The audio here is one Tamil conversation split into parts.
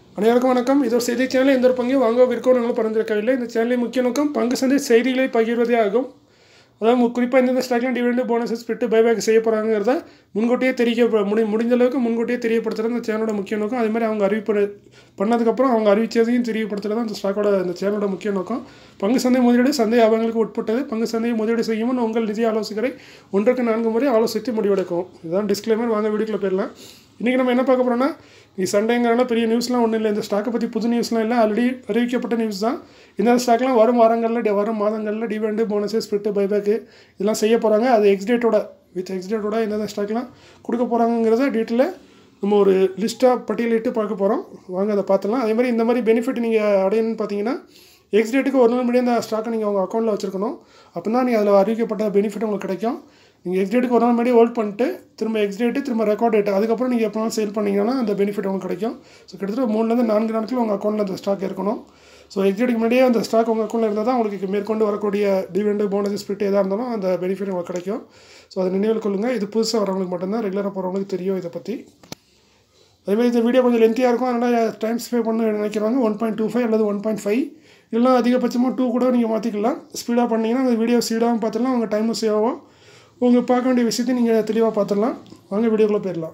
அனைவருக்கும் வணக்கம் இது ஒரு செய்தி சேனல் எந்த ஒரு பங்கையும் வாங்க விற்கோ நாங்களும் பரிந்துரைக்கவில்லை இந்த சேனலின் முக்கிய நோக்கம் பங்கு சந்தை செய்திகளை பகிர்வதே ஆகும் அதாவது குறிப்பாக எந்தெந்த ஸ்டாக்லாம் டிவிடெண்ட் போனஸஸ் பெற்று பைபேக் செய்ய போகிறாங்கிறத முன்கூட்டியே தெரிய முடி முடிஞ்ச அளவுக்கு முன்கூட்டியே தெரியப்படுத்துறது இந்த சேனலோட முக்கிய நோக்கம் அதே மாதிரி அவங்க அறிவிப்பு பண்ணதுக்கப்புறம் அவங்க அறிவிச்சதையும் தெரியப்படுத்துறது அந்த ஸ்டாக்கோட இந்த சேனலோட முக்கிய நோக்கம் பங்கு சந்தை முதலீடு சந்தை ஆபங்களுக்கு உட்பட்டது பங்கு சந்தையை முதலீடு செய்யும் முன் உங்கள் நிதி ஆலோசகரை ஒன்றுக்கு நான்கு முறை ஆலோசித்து முடிவெடுக்கும் இதுதான் டிஸ்க்ளைமர் வாங்க வீடியோக்குள்ள போயிடலாம் இன்றைக்கி நம்ம என்ன பார்க்க போகிறோம்னா நீ சண்டேங்கிறனால பெரிய நியூஸ்லாம் ஒன்றும் இல்லை இந்த ஸ்டாக்கை பற்றி புது நியூஸ்லாம் இல்லை ஆல்ரெடி அறிவிக்கப்பட்ட நியூஸ் தான் இந்த ஸ்டாக்லாம் வரும் வாரங்களில் டி- வரும் மாதங்களில் டிவெண்டு போனஸு ஸ்பிட்டு பைபேக்கு இதெல்லாம் செய்ய போகிறாங்க அது எக்ஸ்டேட்டோட வித் எக்ஸ்டேட்டோட எந்தெந்த ஸ்டாக்லாம் கொடுக்க போகிறாங்கிறத டீட்டெயிலில் நம்ம ஒரு லிஸ்ட்டாக பட்டியலிட்டு பார்க்க போகிறோம் வாங்க அதை பார்த்துலாம் அதே மாதிரி இந்த மாதிரி பெனிஃபிட் நீங்கள் அடையணும்னு பார்த்தீங்கன்னா எக்ஸ் டேட்டுக்கு ஒரு நாள் முன்னாடி அந்த ஸ்டாக்கை நீங்கள் உங்கள் அக்கௌண்ட்டில் வச்சுருக்கணும் அப்போ தான் நீங்கள் அதில் அறிவிக்கப்பட்ட பெனிஃபிட் உங்களுக்கு கிடைக்கும் நீங்கள் எக்ஸ் டேட்டுக்கு ஒரு நாள் முன்னாடி ஹோல்ட் பண்ணிட்டு திரும்ப எக்ஸ் டேட்டு திரும்ப ரெக்கார்ட் டேட் அதுக்கப்புறம் நீங்கள் எப்போ சேல் பண்ணீங்கன்னா அந்த பெனிஃபிட் உங்களுக்கு கிடைக்கும் ஸோ கிட்டத்தட்ட மூணுலேருந்து நான்கு நாட்கள் உங்கள் அக்கௌண்ட்டில் அந்த ஸ்டாக் இருக்கணும் ஸோ எக்ஸ் டேட்டுக்கு முன்னாடியே அந்த ஸ்டாக் உங்கள் அக்கௌண்ட்டில் இருந்தால் தான் உங்களுக்கு மேற்கொண்டு வரக்கூடிய டிவிடெண்டு போனஸ் ஸ்பிட் எதாக இருந்தாலும் அந்த பெனிஃபிட் உங்களுக்கு கிடைக்கும் ஸோ அதை நினைவில் கொள்ளுங்கள் இது புதுசாக வரவங்களுக்கு மட்டும்தான் ரெகுலராக போகிறவங்களுக்கு தெரியும் இதை பற்றி அதேமாதிரி இந்த வீடியோ கொஞ்சம் லென்த்தியாக இருக்கும் அதனால் டைம் ஸ்பே பண்ண நினைக்கிறவங்க ஒன் பாயிண்ட் டூ ஃபைவ் அல்லது ஒன் பாயிண்ட் ஃபைவ் இல்லைனா அதிகபட்சமாக டூ கூட நீங்கள் மாற்றிக்கலாம் ஸ்பீடாக பண்ணிங்கன்னா அந்த வீடியோ ஸ்பீடாகவும் பார்த்துடலாம் உங்கள் டைமும் சேவ் ஆகும் உங்கள் பார்க்க வேண்டிய விஷயத்தை நீங்கள் தெளிவாக பார்த்துடலாம் வாங்க வீடியோக்குள்ளே போயிடலாம்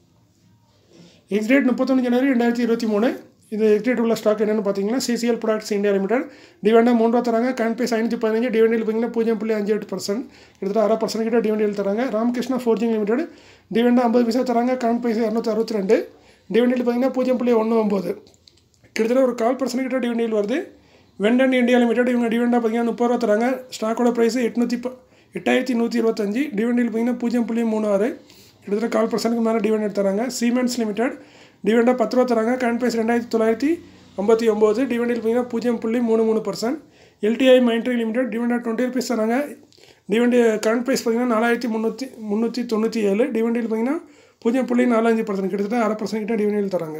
எக்ஸ் டேட் முப்பத்தொன்று ஜனவரி ரெண்டாயிரத்தி இருபத்தி மூணு இது எக்ஸ் டேட் உள்ள ஸ்டாக் என்னென்னு பார்த்தீங்கன்னா சிசிஎல் ப்ராடக்ட்ஸ் இந்தியா லிமிடெட் டிவெண்டாக மூணு ரூபா தராங்க கான்பேஸ் ஐநூற்றி பதினஞ்சு டிவெண்டில் பார்த்தீங்கன்னா பூஜ்ஜியம் புள்ளி அஞ்சு எட்டு பர்சன்ட் கிட்டத்தட்ட அரை பர்சன்ட் கிட்ட டிவெண்டில் தராங்க ராமகிருஷ்ணா ஃபோர்ஜிங் லிமிடெட் டிவெண்டாக ஐம்பது பைசா தராங்க கான்பேஸ் இரநூத்தி அறுபத்தி ரெண்டு டிவெண்டில் பார்த்தீங்கன்னா பூஜ்ஜியம் புள்ளி ஒன்று ஒம்பது கிட்டத்தட்ட ஒரு கால் பர்சன்ட் கிட்ட டிவெண்டில் வருது வெண்டன் இந்தியா லிமிடெட் இவங்க டிவெண்டாக பார்த்தீங்கன்னா முப்பது ரூபா தராங்க ஸ்டாக்கோட ப்ரைஸ் எட்நூற்றி ப எட்டாயிரத்தி நூற்றி இருபத்தஞ்சி டிவெண்டில் பார்த்தீங்கன்னா பூஜ்ஜியம் புள்ளி மூணு ஆறு கிட்டத்தட்ட கால் பர்சன்ட்டுக்கு மேலே டிவெண்ட் தராங்க சீமெண்ட்ஸ் லிமிடெட் டிவெண்டாக பத்து ரூபா தராங்க கரண்ட் ப்ரைஸ் ரெண்டாயிரத்தி தொள்ளாயிரத்தி ஐம்பத்தி ஒம்பது டிவெண்டில் பார்த்தீங்கன்னா பூஜ்ஜியம் புள்ளி மூணு மூணு பர்சன்ட் எல்டிஐ மைண்ட்ரி லிமிடெட் டிவெண்டாக டுவெண்ட்டி ருபீஸ் தராங்க டிவெண்ட் கரண்ட் ப்ரைஸ் பார்த்தீங்கன்னா நாலாயிரத்தி முந்நூற்றி முந்நூற்றி தொண்ணூற்றி ஏழு டிவெண்டில் பார்த்தீங்கன்னா பூஜ்ஜியம் புள்ளி நாலஞ்சு பர்சன்ட் கிட்டத்தட்ட அரை பர்சன்ட் கிட்ட டிவெண்டில் தராங்க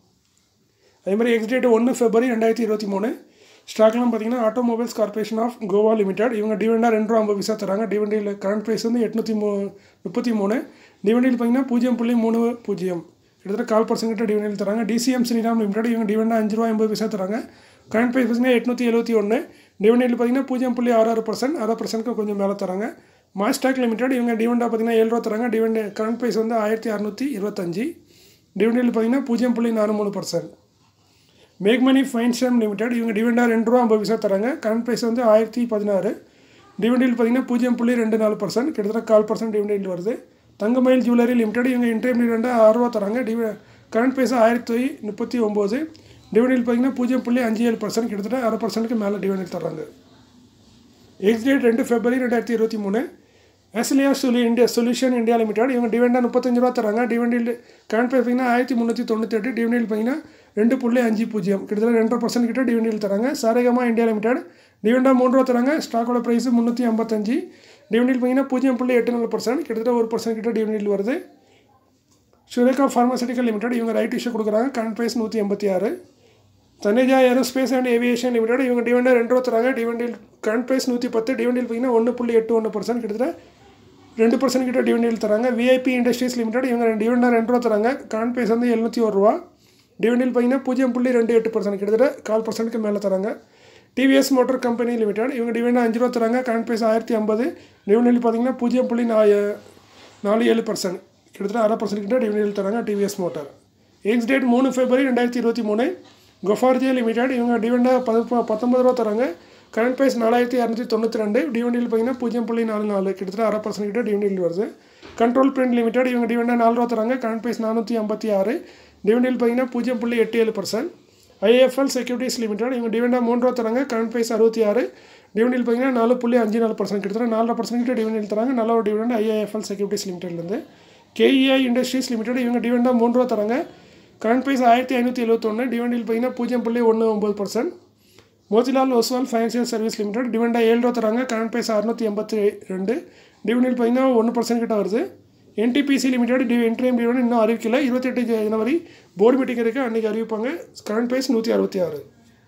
அதே மாதிரி எக்ஸ் டேட் ஒன்று ஃபெப்ரவரி ரெண்டாயிரத்தி இருபத்தி மூணு ஸ்டாக்லாம் பார்த்தீங்கன்னா automobiles corporation of Goa limited இவங்க டிவெண்டாக ரெண்டு ரூபா ஐம்பது பைசா தராங்க டிவெண்டியில் கரண்ட் ப்ரைஸ் வந்து எட்நூற்றி மூ முப்பத்தி மூணு டிவெண்டியில் பார்த்தீங்கன்னா பூஜ்ஜியம் புள்ளி மூணு பூஜ்ஜியம் கிட்டத்தட்ட கால் பர்சன்ட் கிட்ட டிவெண்டியில் தராங்க டிசிஎம் ஸ்ரீராம் லிமிடெட் இவங்க டிவெண்டாக அஞ்சு ரூபா ஐம்பது பைசா தராங்க கரண்ட் ப்ரைஸ் பார்த்தீங்கன்னா எட்நூற்றி எழுபத்தி ஒன்று டிவெண்டியில் பார்த்தீங்கன்னா பூஜ்ஜியம் புள்ளி ஆறு ஆறு பர்சன்ட் அரை பர்சன்ட்க்கு கொஞ்சம் மேலே தராங்க மாஸ்டாக் லிமிடெட் இவங்க டிவெண்டாக பார்த்தீங்கன்னா ஏழு ரூபா தராங்க டிவெண்ட் கரண்ட் ப்ரைஸ் வந்து ஆயிரத்தி அறநூற்றி இருபத்தஞ்சி டிவெண்டியில் பார்த்தீங்கன்னா பூஜ்ஜியம் புள்ளி நாலு மூணு பர்சன்ட் மேக் மணி ஃபைன்ஸ்டம் லிமிடெட் இவங்க டிவெண்டாக ரெண்டு ரூபா ஐம்பது பைசா தராங்க கரண்ட் ப்ரைஸ் வந்து ஆயிரத்தி பதினாறு டிவெண்டில் பார்த்தீங்கன்னா பூஜ்ஜியம் புள்ளி ரெண்டு நாலு பர்சன்ட் கிட்டத்தட்ட கால் பர்சன்ட் டிவெண்டில் வருது தங்கமயில் ஜுவல்லரி லிமிடெட் இவங்க இன்டர்ம் டிவெண்டாக ஆறு ரூபா தராங்க டிவ கரண்ட் ப்ரைஸ் ஆயிரத்தி முப்பத்தி ஒம்பது டிவெண்டில் பார்த்தீங்கன்னா பூஜ்ஜியம் புள்ளி அஞ்சு ஏழு பர்சன்ட் கிட்டத்தட்ட அரை பர்சன்ட்டுக்கு மேலே டிவெண்டில் தராங்க எக்ஸ் டேட் ரெண்டு ஃபெப்ரவரி ரெண்டாயிரத்தி இருபத்தி மூணு ஆஸ்திரேலியா சொல்லி இந்தியா சொல்யூஷன் இந்தியா லிமிடெட் இவங்க டிவெண்டாக முப்பத்தஞ்சு ரூபா தராங்க டிவெண்டில் கரண்ட் ப்ரைஸ் பார்த்தீங்கன்னா ஆயிரத்தி முந்நூற்றி தொண்ணூற்றி எட்டு டிவெண்டில் பார்த்தீங்கன்னா ரெண்டு புள்ளி அஞ்சு பூஜ்ஜியம் கிட்டத்தட்ட ரெண்டரை பர்சன்ட் கிட்ட டிவெண்டில் தராங்க சாரேகமா இந்தியா லிமிடெட் டிவெண்டாக மூணு ரூபா தராங்க ஸ்டாக்கோட ப்ரைஸ் முந்நூற்றி ஐம்பத்தஞ்சு டிவெண்டில் பார்த்தீங்கன்னா பூஜ்ஜியம் புள்ளி எட்டு நாலு பர்சன்ட் கிட்டத்தட்ட ஒரு பர்சன்ட் கிட்ட டிவெண்டில் வருது சுரேகா ஃபார்மசூட்டிக்கல் லிமிடெட் இவங்க ரைட் இஷ்யூ கொடுக்குறாங்க கரண்ட் ப்ரைஸ் நூற்றி எண்பத்தி ஆறு Taneja aerospace and aviation limited இவங்க டிவெண்டாக ரெண்டு ரூபா தராங்க டிவெண்டில் கரண்ட் ப்ரைஸ் நூற்றி பத்து டிவெண்டில் பார்த்தீங்கன்னா ஒன்று புள்ளி எட்டு ஒன்று பர்சன்ட் கிட்டத்தட்ட ரெண்டு பர்சன்ட் கிட்ட டிவெண்டில் தராங்க விஐபி இண்டஸ்ட்ரீஸ் லிமிடெட் இவங்க ரெண்டு டிவெண்டாக ரெண்டு ரூபா தராங்க கரண்ட் ப்ரைஸ் வந்து எழுநூற்றி ஒரு ரூபா டிவெண்டில் பார்த்தீங்கன்னா பூஜ்ஜியம் புள்ளி ரெண்டு எட்டு பர்சன்ட் கிட்டத்தட்ட கால் பர்சன்ட்டுக்கு மேலே தராங்க டிவிஎஸ் மோட்டார் கம்பெனி லிமிடெட் இவங்க டிவெண்டாக அஞ்சு ரூபா தராங்க கரண்ட் ப்ரைஸ் ஆயிரத்தி ஐம்பது டிவெண்டில் பார்த்தீங்கன்னா பூஜ்ஜியம் புள்ளி நா நாலு ஏழு பர்சன்ட் கிட்டத்தட்ட அரை பர்சன்ட் கிட்ட டிவெண்டில் தராங்க டிவிஎஸ் மோட்டார் எக்ஸ் டேட் மூணு ஃபெப்ரவரி ரெண்டாயிரத்தி இருபத்தி மூணு கொஃபார்ஜே லிமிடெட் இவங்க டிவெண்டாக பது பத்தொம்பது ரூபா தராங்க கரண்ட் ப்ரைஸ் நாலாயிரத்தி இரநூத்தி தொண்ணூற்றி ரெண்டு டிவெண்டில் பார்த்தீங்கன்னா பூஜ்ஜியம் புள்ளி நாலு நாலு கிட்டத்தட்ட அரை பர்சன்ட் கிட்ட டிவெண்டில் வருது கண்ட்ரோல் பிரிண்ட் லிமிடெட் இவங்க டிவெண்டாக நாலு ரூபா தராங்க கரண்ட் ப்ரைஸ் நானூற்றி ஐம்பத்தி ஆறு டிவெண்டில் பார்த்தீங்கன்னா பூஜ்ஜியம் புள்ளி எட்டு ஏழு பர்சன்ட் ஐஎஃப்எல் செக்யூரிட்டிஸ் லிமிடெட் இவங்க டிவெண்டாக மூணு ரூபா தராங்க கரண்ட் ப்ரைஸ் அறுபத்தி ஆறு டிவெண்டில் பார்த்தீங்கன்னா நாலு புள்ளி அஞ்சு நாலு பர்சன்ட் கிட்டத்தட்ட நாலரை பர்சன்ட் கிட்ட டிவெண்டில் தராங்க நல்ல ஒரு டிவெண்ட் ஐஏஎஃப்எல் செக்யூரிட்டிஸ் லிமிடெட்லேருந்து கேஇஐ இண்டஸ்ட்ரீஸ் லிமிடெட் இவங்க டிவெண்டாக மூணு ரூபா தராங்க கரண்ட் ப்ரைஸ் ஆயிரத்தி ஐநூற்றி எழுபத்தொன்று டிவெண்டில் பார்த்தீங்கன்னா பூஜ்ஜியம் புள்ளி ஒன்று ஒம்பது percent Motilal Oswal financial service limited டிவெண்டாக ஏழு ரூபா தராங்க கரண்ட் ப்ரைஸ் அறுநூற்றி எண்பத்தி ரெண்டு டிவெண்டில் பார்த்தீங்கன்னா ஒன்று பர்சன்ட் கிட்ட வருது என்டிபிசி லிமிடெட் டி என்ட்ரிஎம் டிவெண்ட் இன்னும் அறிவிக்கல இருபத்தெட்டு ஜனவரி போர்டு மீட்டிங் இருக்குது அன்றைக்கி அறிவிப்பாங்க கரண்ட் ப்ரைஸ் நூற்றி அறுபத்தி ஆறு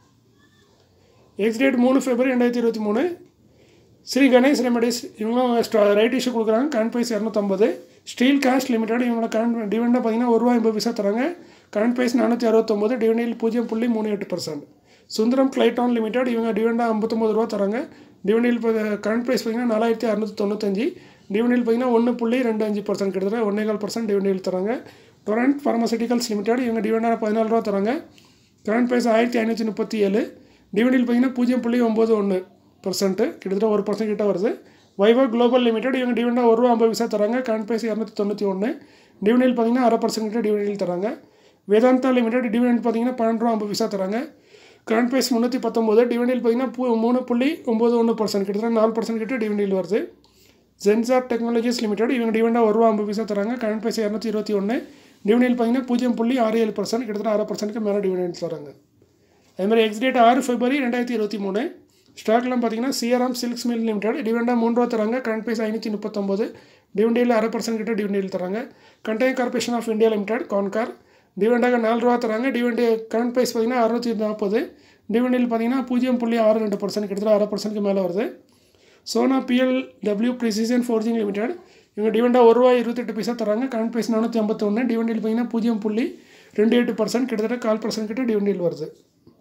எக்ஸ் டேட் மூணு ஃபெப்ரவரி ரெண்டாயிரத்தி இருபத்தி மூணு ஸ்ரீ கணேஷ் ரெமடிஸ் இவங்களும் ரைட் இஷ்யூ கொடுக்குறாங்க கரண்ட் ப்ரைஸ் இரநூத்தம்பது ஸ்டீல் காஸ்ட் லிமிடெட் இவங்களோட கரண்ட் டிவெண்டாக பார்த்தீங்கன்னா ஒரு ரூபா எண்பது பைசா தராங்க கரண்ட் ப்ரைஸ் நானூற்றி அறுபத்தொம்போது டிவிடெண்ட் பூஜ்ஜியம் புள்ளி மூணு எட்டு பர்சன்ட் சுந்தரம் கிளைட்டான் லிமிடெட் இவங்க டிவிடெண்டாக ஐம்பத்தொம்பது ரூபா தராங்க டிவிடெண்ட் கரண்ட் ப்ரைஸ் பார்த்தீங்கன்னா நாலாயிரத்தி அறுநூற்றி தொண்ணூத்தஞ்சு டிவிடெண்ட் பார்த்தீங்கன்னா ஒன்று புள்ளி ரெண்டு அஞ்சு பர்சன்ட் கிட்டத்தட்ட ஒன்றே கால் பர்சன்ட் டிவிடெண்ட் தராங்க டொரண்ட் ஃபார்மசூட்டிகல்ஸ் லிமிடெட் இவங்க டிவிடெண்டாக பதினாலு ரூபா தராங்க கரண்ட் ப்ரைஸ் ஆயிரத்தி ஐநூற்றி முப்பத்தி ஏழு டிவிடெண்ட் பார்த்தீங்கன்னா பூஜ்ஜியம் புள்ளி ஒம்பது ஒன்று பர்சன்ட்டு கிட்டத்தட்ட ஒரு பர்சன்ட் கிட்ட வருது வைவா குளோபல் லிமிடெட் இவங்க டிவிடெண்டாக ஒரு ரூபா ஐம்பது பைசா தராங்க கரண்ட் ப்ரைஸ் இரநூத்தி தொண்ணூற்றி ஒன்று டிவிடெண்ட் பார்த்தீங்கன்னா அரை பர்சன்ட் கிட்ட டிவிடெண்ட் தராங்க வேதாந்தா லிமிடெட் டிவிடெண்ட் பார்த்தீங்கன்னா பன்னெண்டு ரூபா ஐம்பது பைசா தராங்க கரண்ட் ப்ரைஸ் முந்நூற்றி பத்தொம்போது டிவிடெண்ட் பார்த்தீங்கன்னா பூ மூணு புள்ளி ஒம்பது ஒன்று பர்சன்ட் கிட்டத்தட்ட நாலு பர்சன்ட் கிட்ட டிவிடெண்ட் வருது ஜென்சார் டெக்னாலஜிஸ் லிமிடெட் இவங்க டிவிடெண்டாக ஒரு ரூபா ஐம்பது பைசா தராங்க கரண்ட் ப்ரைஸ் இரநூத்தி இருபத்தி ஒன்று டிவிடெண்ட் பார்த்தீங்கன்னா பூஜ்ஜியம் புள்ளி ஆறு ஏழு பர்சன்ட் கிட்டத்தட்ட அரை பர்சன்ட்க்கு மேலே டிவிடெண்ட் தராங்க அதேமாதிரி எக்ஸ் டேட் ஆறு பிப்ரவரி ரெண்டாயிரத்தி இருபத்தி மூணு ஸ்டாக்லாம் பார்த்தீங்கன்னா சிஆர்எம் சில்க்ஸ் மில் லிமிடெட் டிவிடெண்டாக மூணு ரூபா தராங்க கரண்ட் ப்ரைஸ் ஐநூற்றி முப்பத்தொம்போது டிவிடெண்டில் அரை பர்சன்ட் கிட்ட டிவிடெண்ட் தராங்க container corporation of India limited Concor டிவிடெண்டாக நாலு ரூபா தராங்க டிவிடெண்ட் கரண்ட் ப்ரைஸ் பார்த்தீங்கன்னா அறுநூற்றி நாற்பது டிவிடெண்டில் பார்த்தீங்கன்னா பூஜ்ஜியம் புள்ளி ஆறு ரெண்டு பர்சன்ட் கிட்டத்தட்ட அரை பர்சன்ட்க்கு மேலே வருது Sona BL W precision forging limited இவங்க டிவெண்டாக ஒரு ரூபா இருபத்தெட்டு பைசா தராங்க கரண்ட் ப்ரைஸ் நானூற்றி ஐம்பத்தொன்று டிவெண்டில் பார்த்தீங்கன்னா பூஜ்ஜியம் புள்ளி ரெண்டு எட்டு பர்சன்ட் கிட்டத்தட்ட கால் பர்சன்ட் கிட்ட டிவெண்டில் வருது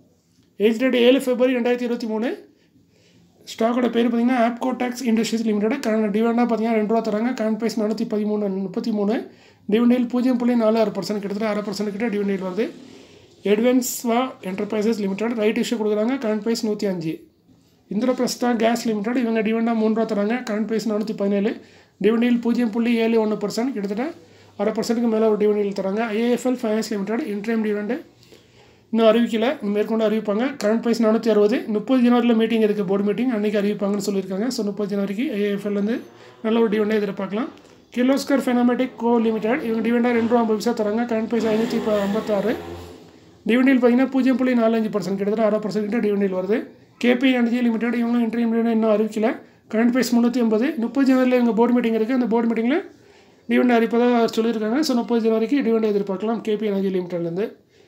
ஏஜ் டேட் ஏழு பிப்ரவரி ரெண்டாயிரத்தி இருபத்தி மூணு ஸ்டாக்கோட பேர் பார்த்தீங்கன்னா Apcotex industries limited current டிவெண்டாக பார்த்தீங்கன்னா ரெண்டு ரூபா தராங்க கரண்ட் ப்ரைஸ் நானூற்றி பதிமூணு முப்பத்தி மூணு டிவெண்டில் பூஜ்ஜியம் புள்ளி நாலு ஆறு பர்சன்ட் கிட்டத்தட்ட அரை பர்சன்ட் கிட்ட டிவெண்டில் வருது Edvenswa enterprises limited right issue கொடுக்குறாங்க கரண்ட் ப்ரைஸ் நூற்றி அஞ்சு இந்திரபிரஸ்தா கேஸ் லிமிடெட் இவங்க டிவெண்டாக மூணு ரூபா தராங்க கரண்ட் ப்ரைஸ் நானூற்றி பதினேழு டிவெண்டில் பூஜ்ஜியம் புள்ளி ஏழு ஒன்று பர்சன்ட் கிட்டத்தட்ட அரை பர்சன்ட்டுக்கு மேலே ஒரு டிவெண்டில் தராங்க IIFL finance limited interim dividend இன்னும் அறிவிக்கல மேற்கொண்டு அறிவிப்பாங்க கரண்ட் ப்ரைஸ் நானூற்றி அறுபது முப்பது ஜனவரியில் மீட்டிங் இருக்குது போர்டு மீட்டிங் அன்றைக்கி அறிவிப்பாங்கன்னு சொல்லியிருக்காங்க ஸோ முப்பது ஜனவரிக்கு ஐஏஎஃப்எல் வந்து நல்ல ஒரு டிவெண்டாக எதிர்பார்க்கலாம் கிர்லோஸ்கர் ஃபெனாமெட்டிக் கோ லிமிடெட் இவங்க டிவெண்டாக ரெண்டு ரூபா ஐம்பது பைசா தராங்க கரண்ட் ப்ரைஸ் ஐநூற்றி இப்போ ஐம்பத்தாறு டிவிடெண்ட் பார்த்தீங்கன்னா பூஜ்ஜியம் புள்ளி நாலஞ்சு பர்சன்ட் கிட்டத்தட்ட அரை பர்சன்ட் கிட்ட டிவிடெண்ட் வருது கேபி எனர்ஜி லிமிடெட் இவங்க இன்டர்மீடியட் இன்னும் அறிவிக்கல கரண்ட் ப்ரைஸ் முந்நூற்றி ஐம்பது முப்பது ஜனவரியில் இவங்க போர்டு மீட்டிங் இருக்குது அந்த போர்டு மீட்டிங்கில் டிவிடெண்ட் அறிவிப்பதாக சொல்லியிருக்காங்க ஸோ முப்பது ஜனவரிக்கு டிவிடெண்ட் எதிர்பார்க்கலாம் கேபி எனர்ஜி லிமிடெட்லேருந்து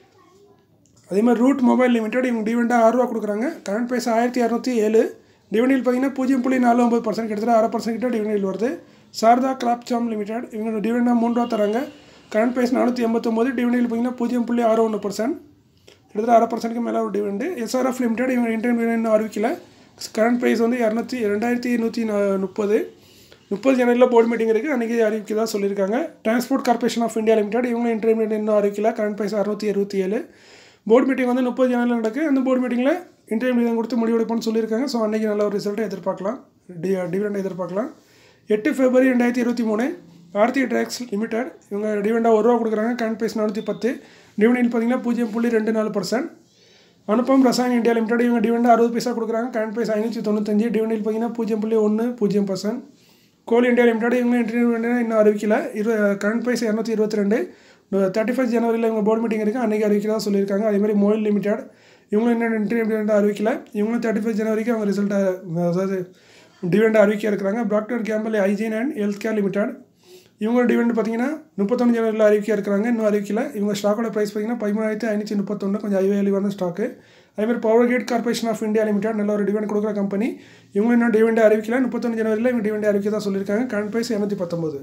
அதே மாதிரி ரூட் மொபைல் லிமிடெட் இவங்க டிவிடெண்டாக ஆறு ரூபா கொடுக்குறாங்க கரண்ட் ப்ரைஸ் ஆயிரத்தி இரநூத்தி ஏழு டிவிடெண்ட் பார்த்தீங்கன்னா பூஜ்ஜியம் புள்ளி நாலு ஒம்பது பர்சன்ட் கிட்டத்தட்ட அரை பர்சன்ட் கிட்ட டிவிடெண்ட் வருது சாரதா கிராப்சாம் லிமிடெட் இவங்க டிவிடெண்டாக மூணு ரூபா தராங்க கரண்ட் ப்ரைஸ் நானூற்றி எண்பத்தொம்போது டிவிடெண்ட் பார்த்தீங்கன்னா பூஜ்ஜியம் புள்ளி ஆறு ஒன்று பர்சன்ட் கிட்டத்தட்ட அரை பர்சன்ட்க்கு மேலே ஒரு டிவிடெண்டு எஸ்ஆர்எஃப் லிமிடெட் இவங்க இன்டர்மீடியட் இன்னும் அறிவிக்கல கரண்ட் ப்ரைஸ் வந்து இரநூத்தி ரெண்டாயிரத்தி நூற்றி முப்பது முப்பது ஜனவரியில் போர்டு மீட்டிங் இருக்குது அன்றைக்கி அறிவிக்கதா சொல்லியிருக்காங்க transport corporation of India limited இவங்க இன்டர்மீடியட் இன்னும் அறிவிக்கல கரண்ட் ப்ரைஸ் அறுநூற்றி இருபத்தி ஏழு போர்டு மீட்டிங் வந்து முப்பது ஜனவரியில் நடக்குது அந்த போர்டு மீட்டிங்கில் இன்டர்வியூ கொடுத்து முடிவெடுப்போம்னு சொல்லியிருக்காங்க ஸோ அன்றைக்கி நல்ல ஒரு ரிசல்ட்டை எதிர்பார்க்கலாம் டி டிவிடெண்ட் எதிர்பார்க்கலாம் எட்டு ஃபெப்ரவரி ரெண்டாயிரத்தி இருபத்தி மூணு ஆர்த்தி ட்ராக்ஸ் லிமிடெட் இவங்க டிவிடெண்டாக ஒரு ரூபா கொடுக்குறாங்க கரண்ட் ப்ரைஸ் நானூற்றி பத்து டிவிடெண்ட் பார்த்தீங்கன்னா பூஜ்ஜியம் புள்ளி ரெண்டு நாலு percent Anupam Rasayan India limited இவங்க டிவிடெண்ட் அறுபது பைசா கொடுக்குறாங்க கரண்ட் ப்ரைஸ் ஐநூற்றி தொண்ணூத்தஞ்சு டிவிடெண்ட் பார்த்தீங்கன்னா பூஜ்ஜியம் புள்ளி ஒன்று பூஜ்ஜியம் பர்சன்ட் கோல் இந்தியா லிமிடெட் இவங்க இன்டர்வியூ இன்னும் அறிவிக்கல இரு கரண்ட் ப்ரைஸ் இரநூத்தி இருபத்தி ரெண்டு தேர்ட்டி ஃபஸ்ட் ஜனவரியில் இவங்க போர்டு மீட்டிங் இருக்குது அன்றைக்கி அறிவிக்கிறதா சொல்லியிருக்காங்க அதேமாதிரி மொபைல் லிமிடெட் இவங்களும் இன்னும் இன்டர்வியூ அறிவிக்கல இவங்களும் தேர்ட்டி ஃபஸ்ட் ஜனவரிக்கு அவங்க ரிசல்ட்டை அதாவது டிவிடெண்ட் அறிவிக்க இருக்கிறாங்க doctor Campbell hygiene and health care limited இவங்க டிவிடெண்ட் பார்த்தீங்கன்னா முப்பத்தொன்று ஜனவரியில் அறிவிக்க இருக்கிறாங்க இன்னும் அறிவிக்கல இவங்க ஸ்டாக்கோட ப்ரைஸ் பார்த்தீங்கன்னா பதிமூணாயிரத்தி ஐநூற்றி முப்பத்தொன்று கொஞ்சம் ஐவேலிவான ஸ்டாக்கு அதேமாதிரி power grid corporation of India limited நல்ல ஒரு டிவிடெண்ட் கொடுக்குற கம்பெனி இவங்க இன்னும் டிவிடெண்ட் அறிவிக்கல முப்பத்தொன்று ஜனவரியில் இவங்க டிவிடெண்ட் அறிவிக்க தான் சொல்லியிருக்காங்க கரண்ட் ப்ரைஸ் இரநூத்தி பத்தொம்பது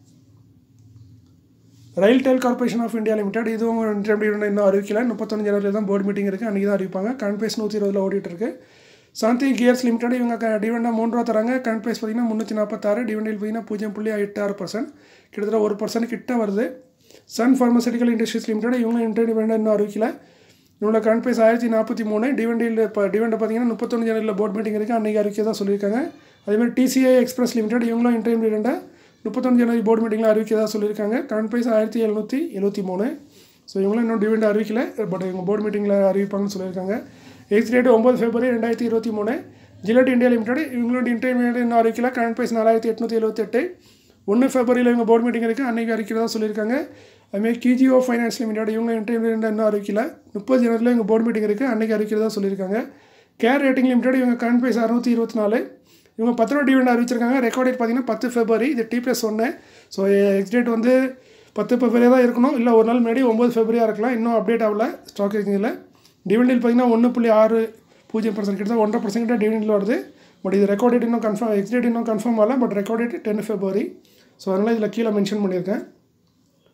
RailTel corporation of India limited இதுவும் டிவிடெண்ட் இன்னும் அறிவிக்கல முப்பத்தொன்று ஜனவரியில் தான் போர்டு மீட்டிங் இருக்குது அன்றைக்கி தான் அறிவிப்பாங்க கரண்ட் ப்ரைஸ் நூற்றி இருபதில் ஓடிட்டு இருக்கு சாந்தி கியர்ஸ் லிமிடெட் இவங்க டிவிடெண்டாக மூணு ரூபா தராங்க கரண்ட் ப்ரைஸ் பார்த்தீங்கன்னா முந்நூற்றி நாற்பத்தாறு டிவிடெண்ட் பார்த்தீங்கன்னா பூஜ்ஜியம் புள்ளி எட்டு ஆறு பர்சன்ட் கிட்டத்தட்ட ஒரு பர்சன்ட் கிட்ட வருது சன் ஃபார்மசூட்டிக்கல் இண்டஸ்ட்ரீஸ் லிமிடெட் இவங்க இன்டர் டிவிடெண்ட் இன்னும் அறிவிக்கல இவங்களோட கரண்ட் ப்ரைஸ் ஆயிரத்தி நாற்பத்தி மூணு டிவெண்டில் இப்போ டிவெண்டை பார்த்தீங்கன்னா முப்பத்தொன்று ஜனவரியில் போர்ட் மீட்டிங் இருக்குது அன்றைக்கி அறிவிக்க தான் சொல்லியிருக்காங்க அதேமாதிரி டிசிஐ எக்ஸ்பிரஸ் லிமிடெட் இவங்களும் இன்டர் டிவெண்டை முப்பத்தொன்று ஜனவரி போர்டு மீட்டிங்கில் அறிவிக்க தான் சொல்லியிருக்காங்க கரண்ட் ப்ரைஸ் ஆயிரத்தி எழுநூற்றி எழுபத்தி மூணு ஸோ இவங்களும் இன்னும் டிவெண்ட் அறிவிக்கல பட் இவங்க போர்டு மீட்டிங்கில் அறிவிப்பாங்கன்னு சொல்லியிருக்காங்க எக்ஸ் டேட் ஒம்பது ஃபெப்ரவரி ரெண்டாயிரத்தி இருபத்தி மூணு ஜிலட் இந்தியா லிமிடெட் இவங்களோட இன்டர்மீடியட் இன்னும் அறிவிக்கல கரண்ட் ப்ரைஸ் நாலாயிரத்தி எட்நூற்றி எழுபத்தெட்டு ஒன்று ஃபெப்ரவரியில் இவங்க போர்டு மீட்டிங் இருக்குது அன்றைக்கி அறிவிக்கிறதா சொல்லியிருக்காங்க அதுமாதிரி கிஜிஓ ஃபைனான்ஸ் லிமிடெட் இவங்க இன்டர்மீடியட் இன்னும் அறிவிக்கல முப்பது ஜனவரியில் இவங்க போர்டு மீட்டிங் இருக்குது அன்றைக்கி அறிவிக்கிறதா சொல்லியிருக்காங்க கேர் ரேட்டிங் லிமிடெட் இவங்க கரண்ட் ப்ரைஸ் அறுநூற்றி இருபத்தி நாலு இவங்க பத்து ரூபா டிவிடெண்ட் அறிவிச்சிருக்காங்க ரெக்கார்ட் டேட் பார்த்தீங்கன்னா பத்து ஃபெப்ரவரி இது டி ப்ளஸ் ஒன்று ஸோ எக்ஸ் டேட் வந்து பத்து ஃபெப்ரவரியாக தான் இருக்கணும் இல்லை ஒரு நாள் முன்னாடி ஒம்பது ஃபெப்ரவரியாக இருக்கலாம் இன்னும் அப்டேட் ஆகல ஸ்டாக் எக்ஸ்சேஞ்சில் டிவிடெண்டில் பார்த்தீங்கன்னா ஒன்று புள்ளி ஆறு பூஜ்ஜியம் பர்சன்ட் கிட்ட ஒன்றரை பர்சன்ட் கிட்ட டிவிடெண்டில் வருது பட் இது ரெக்கார்ட் டேட் இன்னும் கன்ஃபார்ம் எக்ஸ் டேட் இன்னும் கன்ஃபார்ம் ஆகல but record date ten February so அதனால் இதில் கீழே மென்ஷன் பண்ணியிருக்கேன்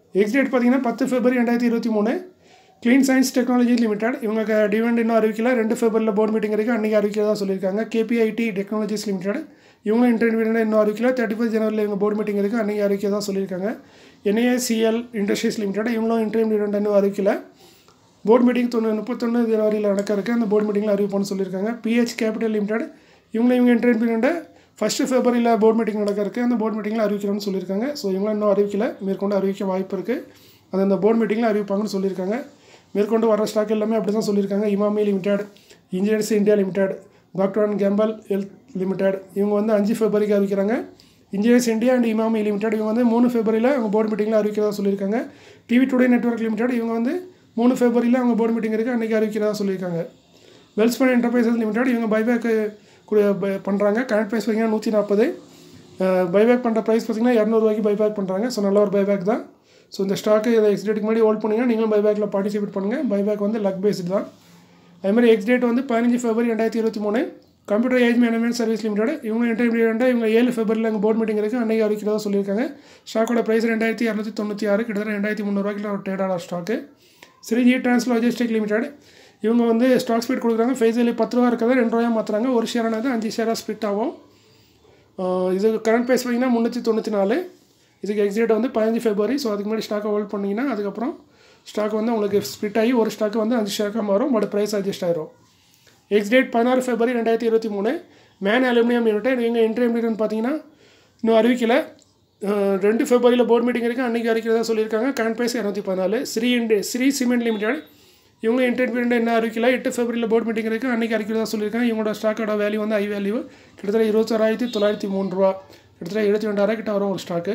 எக்ஸ் டேட் பார்த்தீங்கன்னா பத்து ஃபெப்ரவரி ரெண்டாயிரத்தி இருபத்தி மூணு க்ளீன் சயின்ஸ் டெக்னாலஜி லிமிடெட் இவங்க டிவெண்ட் இன்னும் அறிவிக்கல ரெண்டு ஃபெப்ரவரியில் போர்டு மீட்டிங் இருக்குது அன்றைக்கி அறிவிக்கிறதா சொல்லியிருக்காங்க கேபிஐடி டெக்னாலஜிஸ் லிமிடெட் இவங்களும் இன்டர்வியூ இன்னும் அறிவிக்கல தேர்ட்டி ஃபஸ்ட் ஜனவரியில் இவங்க போர்டு மீட்டிங் இருக்குது அன்றைக்கி அறிவிக்கிறதா சொல்லியிருக்காங்க என்ஏசிஎல் இண்டஸ்ட்ரீஸ் லிமிடெட் இவங்களும் இன்டர்வியூ இன்னும் அறிவிக்கல போர்டு மீட்டிங் தொண்ணூ முப்பத்தொன்று ஜனவரியில் நடக்க இருக்கு அந்த போர்டு மீட்டிங்கில் அறிவிப்போம்னு சொல்லியிருக்காங்க பிஹெச் கேபிட்டல் லிமிடெட் இவங்களும் இவங்க இன்டர்வியூ ஃபஸ்ட்டு ஃபெப்ரவரியில் போர்டு மீட்டிங் நடக்க இருக்குது அந்த போர்டு மீட்டிங்கில் அறிவிக்கிறோம்னு சொல்லியிருக்காங்க ஸோ இவங்களும் இன்னும் அறிவிக்கல மேற்கொண்டு அறிவிக்க வாய்ப்பு இருக்குது அது அந்த போர்டு மீட்டிங்கில் அறிவிப்பாங்கன்னு சொல்லியிருக்காங்க மேற்கொண்டு வர ஸ்டாக் எல்லாமே அப்படி தான் சொல்லியிருக்காங்க Emami limited engineers India limited doctor and Campbell health limited இவங்க வந்து அஞ்சு ஃபெப்ரவரிக்கு அறிவிக்கிறாங்க engineers India and Emami limited இவங்க வந்து மூணு ஃபெப்ரவரியில் அவங்க போர்டு மீட்டிங்கில் அறிவிக்கிறதா சொல்லியிருக்காங்க டிவி டுடே நெட்ஒர்க் லிமிடெட் இவங்க வந்து மூணு ஃபெப்ரவரியில் அவங்க போர்டு மீட்டிங் இருக்குது அன்றைக்கி அறிவிக்கிறதா சொல்லியிருக்காங்க வெல்ஸ்பன் என்டர்பிரைசஸ் லிமிடெட் இவங்க பைபேக்கு பண்ணுறாங்க கரண்ட் ப்ரைஸ் பார்த்தீங்கன்னா நூற்றி நாற்பது பைபேக் பண்ணுற ப்ரைஸ் பார்த்தீங்கன்னா இரநூறுவாய்க்கு பைபேக் பண்ணுறாங்க ஸோ நல்ல ஒரு பைபேக் தான் ஸோ இந்த ஸ்டாக்கு இதை எக்ஸ் டேட்டுக்கு முன்னாடி ஹோல்ட் பண்ணிங்கன்னா நீங்களும் பைபேக்கில் பார்ட்டிசிபேட் பண்ணுங்கள் பைபேக் வந்து லக் பேஸ்டு தான் அதேமாதிரி எக்ஸ் டேட் வந்து பதினஞ்சு ஃபெப்ரவரி ரெண்டாயிரத்தி இருபத்தி மூணு computer age management service limited இவங்க இன்டர்வியூ இவங்க ஏழு ஃபெப்ரவரியில் எங்கள் போர்ட் மீட்டிங் இருக்குது அன்றைக்கி அறிவிக்கிறதா சொல்லியிருக்காங்க ஸ்டாக்கோட ப்ரைஸ் ரெண்டாயிரத்தி இரநூத்தி தொண்ணூற்றி ஆறு கிட்டத்தட்ட ரெண்டாயிரத்தி முந்நூறுவாய்க்கு ஒரு ட்ரேட் ஆகிற stock Shreeji trans logistic limited இவங்க வந்து ஸ்டாக் ஸ்பீட் கொடுக்குறாங்க ஃபேஸ் வேலி பத்து ரூபா இருக்கிறத ரெண்டு ரூபாயாக மாற்றுறாங்க ஒரு ஷேரானது அஞ்சு ஷேராக ஸ்பிட் ஆகும் இது கரண்ட் ப்ரைஸ் பார்த்தீங்கன்னா முந்நூற்றி தொண்ணூற்றி நாலு இதுக்கு எக்ஸிட் வந்து பதினஞ்சு ஃபெப்ரவரி ஸோ அதுக்கு முன்னாடி ஸ்டாக்கை ஹோல்ட் பண்ணிங்கன்னா அதுக்கப்புறம் ஸ்டாக் வந்து உங்களுக்கு ஸ்பிட் ஆகி ஒரு ஸ்டாக் வந்து அஞ்சு ஷேராக மாறும் பட் ப்ரைஸ் அட்ஜஸ்ட் ஆயிரும் எக்ஸ் டேட் பதினாறு ஃபெப்ரவரி ரெண்டாயிரத்தி இருபத்தி மூணு மேன் அலுமினியம் லிமிடெட் இவங்க இன்டர்மீடியட் பார்த்தீங்கன்னா இன்னும் அறிவிக்கல ரெண்டு ஃபெப்ரவரியில் போர்ட் மீட்டிங் இருக்குது அன்றைக்கி அறிவிக்கிறதா சொல்லியிருக்காங்க கரண்ட் ப்ரைஸ் இரநூத்தி பதினாலு ஸ்ரீ இண்டு ஸ்ரீ சிமெண்ட் லிமிடெட் இவங்க இன்டர்வியூ என்ன அறிவிக்கல எட்டு ஃபெப்ரவரியில் போர்ட் மீட்டிங் இருக்குது அன்றைக்கி அறிவிக்கிறதா சொல்லியிருக்காங்க இவங்களோட ஸ்டாக்கோட வேல்யூ வந்து ஐ வேல்யூ கிட்டத்தட்ட இருபத்தோராயிரத்தி தொள்ளாயிரத்தி மூணு ரூபா கிட்டத்தட்ட எழுபத்தி ரெண்டாயிரம் கிட்ட வரும் ஒரு ஸ்டாக்கு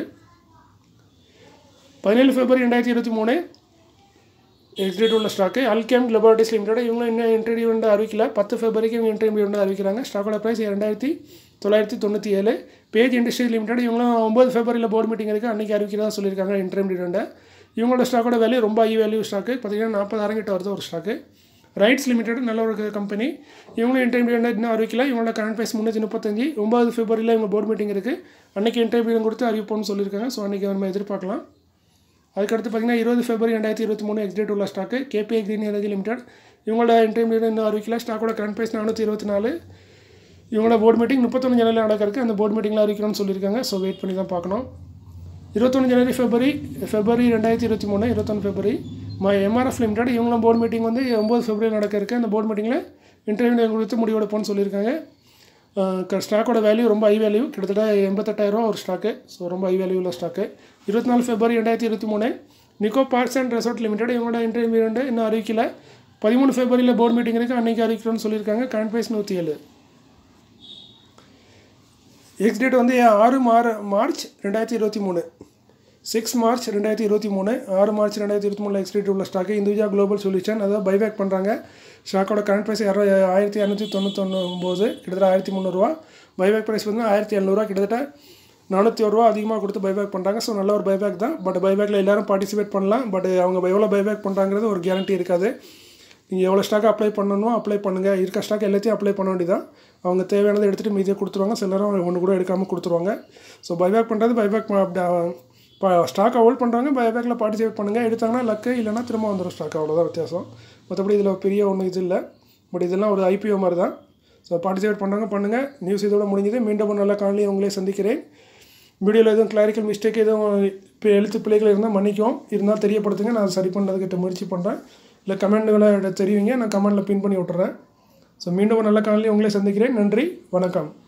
பதினேழு ஃபெப்ரவரி ரெண்டாயிரத்தி இருபத்தி மூணு எக்ஸிட் உள்ள ஸ்டாக்கு அல்கேம் லெபார்ட்டிஸ் லிமிடெட் இவங்க இன்னும் இன்டர்வியூ வந்து அறிவிக்கல பத்து ஃபெப்ரவரிக்கு இவங்க இன்டர்வியூ வந்து அறிவிக்கிறாங்க ஸ்டாக்கோட ப்ரைஸ் ரெண்டாயிரத்தி தொள்ளாயிரத்தி தொண்ணூற்றி ஏழு பேஜ் இண்டஸ்ட்ரி லிமிடெட் இவங்களும் ஒம்பது ஃபெப்ரவரியில் போர்டு மீட்டிங் இருக்குது அன்றைக்கி அறிவிக்கிறதா சொல்லியிருக்காங்க இன்டர்மீடியண்ட்டை இவங்களோட ஸ்டாக்கோட வேல்யூ ரொம்ப ஹை வேல்யூ ஸ்டாக்கு பார்த்தீங்கன்னா நாற்பதாயிரம் கிட்ட வருது ஒரு ஸ்டாக்கு ரைட்ஸ் லிமிடெட் நல்ல ஒரு கம்பெனி இவங்களும் இன்டர்வியூ இன்னும் அறிவிக்கல இவங்களோட கரண்ட் ப்ரைஸ் முந்நூற்றி முப்பத்தஞ்சு ஒம்பது ஃபெப்ரவரியில் இவங்க போர்டு மீட்டிங் இருக்குது அன்றைக்கி இன்டர்வியூ கொடுத்து அறிவிப்போம்னு சொல்லியிருக்காங்க ஸோ அன்றைக்கி நம்ம எதிர்பார்க்கலாம் அதுக்கடுத்து பார்த்தீங்கன்னா இருபது ஃபெப்ரவரி ரெண்டாயிரத்தி இருபத்தி மூணு எக்ஸ்டேட் உள்ள stock KPI green energy limited இவங்களோட இன்டர்வியூ இன்னும் அறிவிக்கல ஸ்டாக்கோட கரண்ட் ப்ரைஸ் நானூற்றி இருபத்தி நாலு இவங்களோட போர்டு மீட்டிங் முப்பத்தொன்று ஜனவரி நடக்கிறதுக்கு அந்த போர்டு மீட்டிங்கில் அறிவிக்கணும்னு சொல்லியிருக்காங்க ஸோ வெயிட் பண்ணி தான் பார்க்கணும் இருபத்தொன்று ஜனவரி ஃபெப்ரவரி ஃபெப்ரவரி ரெண்டாயிரத்தி இருபத்தி மூணு இருபத்தொன்று ஃபெப்ரவரி மை எம்ஆர்எஃப் லிமிடெட் இவங்களும் போர்டு மீட்டிங் வந்து ஒம்பது ஃபெப்ரவரி நடக்க இருக்குது அந்த போர்டு மீட்டிங்கில் இன்டர்வியூ கொடுத்து முடிவெடுப்போம்னு சொல்லியிருக்காங்க ஸ்டாக்கோட வேல்யூ ரொம்ப ஹை வேல்யூ கிட்டத்தட்ட எண்பத்தெட்டாயிரம் ஒரு ஸ்டாக்கு ஸோ ரொம்ப ஹை வேல்யூ உள்ள ஸ்டாக்கு இருபத்தி நாலு ஃபெப்ரவரி ரெண்டாயிரத்தி இருபத்தி மூணு Nicco parks and resort limited இவங்களோட இன்டர்வியூ வந்து இன்னும் அறிவிக்கல பதிமூணு ஃபெப்ரவரியில் போர்டு மீட்டிங் இருக்குது அன்றைக்கி அறிவிக்கிறோன்னு சொல்லியிருக்காங்க கரண்ட் ப்ரைஸ் நூற்றி ஏழு எக்ஸ் டேட் வந்து ஆறு மார் மார்ச் ரெண்டாயிரத்தி இருபத்தி மூணு சிக்ஸ் மார்ச் ரெண்டாயிரத்தி இருபத்தி மூணு ஆறு மார்ச் ரெண்டாயிரத்தி இருபத்தி மூணில் எக்ஸ்டேட் உள்ள ஸ்டாக்கு இந்துஜா குளோபல் சொல்யூஷன் அதாவது பைபேக் பண்ணுறாங்க ஸ்டாக்கோட கரண்ட் ப்ரைஸ் இரநூ ஆயிரத்தி இரநூத்தி தொண்ணூத்தொன்று ஒம்பது கிட்டத்தட்ட ஆயிரத்தி முந்நூறுரூவா பைபேக் ப்ரைஸ் வந்து ஆயிரத்தி எழுநூறுவா கிட்டத்தட்ட நானூற்றி ஒரு ரூபா அதிகமாக கொடுத்து பைபேக் பண்ணுறாங்க ஸோ நல்ல ஒரு பைபேக் தான் பட் பைபேக்கில் எல்லோரும் பார்ட்டிசிபேட் பண்ணலாம் பட் அவங்க எவ்வளோ பைபேக் பண்ணுறாங்கிறது ஒரு கேரண்டி இருக்காது நீங்கள் எவ்வளோ ஸ்டாக் அப்ளை பண்ணணுமோ அப்ளை பண்ணுங்கள் இருக்க ஸ்டாக் எல்லாத்தையும் அப்ளை பண்ண வேண்டியதான் அவங்க தேவையானதை எடுத்துகிட்டு மீதியை கொடுத்துருவாங்க சிலரும் ஒன்று கூட எடுக்காமல் கொடுத்துருவாங்க ஸோ பைபேக் பண்ணுறது பைபேக் இப்போ ஸ்டாக் ஹோல்ட் பண்ணுறாங்க பைபேக்கில் பார்ட்டிசிபேட் பண்ணுங்கள் எடுத்தாங்கன்னா லக்கு இல்லைனா திரும்ப வந்துடும் ஸ்டாக் அவ்வளோதான் வித்தியாசம் மற்றபடி இதில் பெரிய ஒன்றும் இது இல்லை பட் இதெல்லாம் ஒரு ஐபிஓ மாதிரி தான் ஸோ பார்ட்டிசிபேட் பண்ணுறாங்க பண்ணுங்கள் நியூஸ் இதோட முடிஞ்சது மீண்டும் ஒரு நல்ல காணொலி உங்களே சந்திக்கிறேன் வீடியோவில் எதுவும் கிளாரிக்கல் மிஸ்டேக் எதுவும் இப்போ எழுத்து பிள்ளைகள் இருந்தால் மன்னிக்கும் இருந்தால் தெரியப்படுத்துங்க நான் சரி பண்ணுறதுக்கிட்ட முயற்சி பண்ணுறேன் இல்லை கமெண்ட்டுகளை தெரிவிங்க நான் கமெண்ட்டில் பின் பண்ணி விட்டுறேன் ஸோ மீண்டும் ஒரு நல்ல காணொலி உங்களே சந்திக்கிறேன் நன்றி வணக்கம்